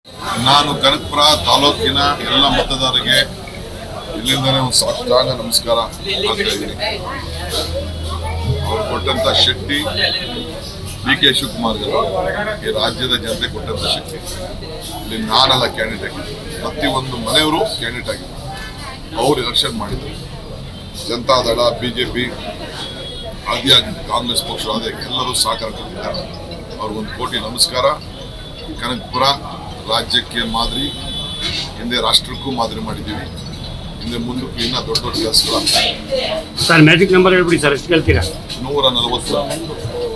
ನಾನು ಕನಕಪುರ ತಾಲೂಕಿನ ಎಲ್ಲ ಮತದಾರರಿಗೆ ಇಲ್ಲಿಂದನೇ ಒಂದು ಸಾಷ್ಟಾಂಗ ನಮಸ್ಕಾರ ಮಾಡ್ತಾ ಇದ್ದೀನಿ ಅವ್ರು ಕೊಟ್ಟಂತ ಶಕ್ತಿ ಡಿ ಕೆ ಶಿವಕುಮಾರ್ ಅವರು ಈ ರಾಜ್ಯದ ಜನತೆ ಕೊಟ್ಟಂತ ಶಕ್ತಿ ಇಲ್ಲಿ ನಾನಲ್ಲ ಕ್ಯಾಂಡಿಡೇಟ್ ಆಗಿದ್ದೆ ಪ್ರತಿಯೊಂದು ಮನೆಯವರು ಕ್ಯಾಂಡಿಡೇಟ್ ಆಗಿದ್ದಾರೆ ಅವ್ರು ಎಲೆಕ್ಷನ್ ಮಾಡಿದ್ರು ಜನತಾದಳ ಬಿಜೆಪಿ ಆದಿಯಾಗಿ ಕಾಂಗ್ರೆಸ್ ಪಕ್ಷ ಆದ ಎಲ್ಲರೂ ಸಹಕಾರ ಕೊಟ್ಟಿದ್ದಾರೆ ಅವ್ರಿಗೊಂದು ಕೋಟಿ ನಮಸ್ಕಾರ ಕನಕಪುರ ರಾಜ್ಯಕ್ಕೆ ಮಾದರಿ ಹಿಂದೆ ರಾಷ್ಟ್ರಕ್ಕೂ ಮಾದರಿ ಮಾಡಿದ್ದೀವಿ ಹಿಂದೆ ಮುಂದಕ್ಕೂ ಇನ್ನೂ ದೊಡ್ಡ ದೊಡ್ಡ ಕೆಲಸಗಳು ಸರ್ ಮ್ಯಾಜಿಕ್ ನಂಬರ್ ಹೇಳ್ಬಿಡಿ ಸರ್ ಎಷ್ಟು ಕೇಳ್ತೀರಾ ನೂರ ನಲವತ್ತು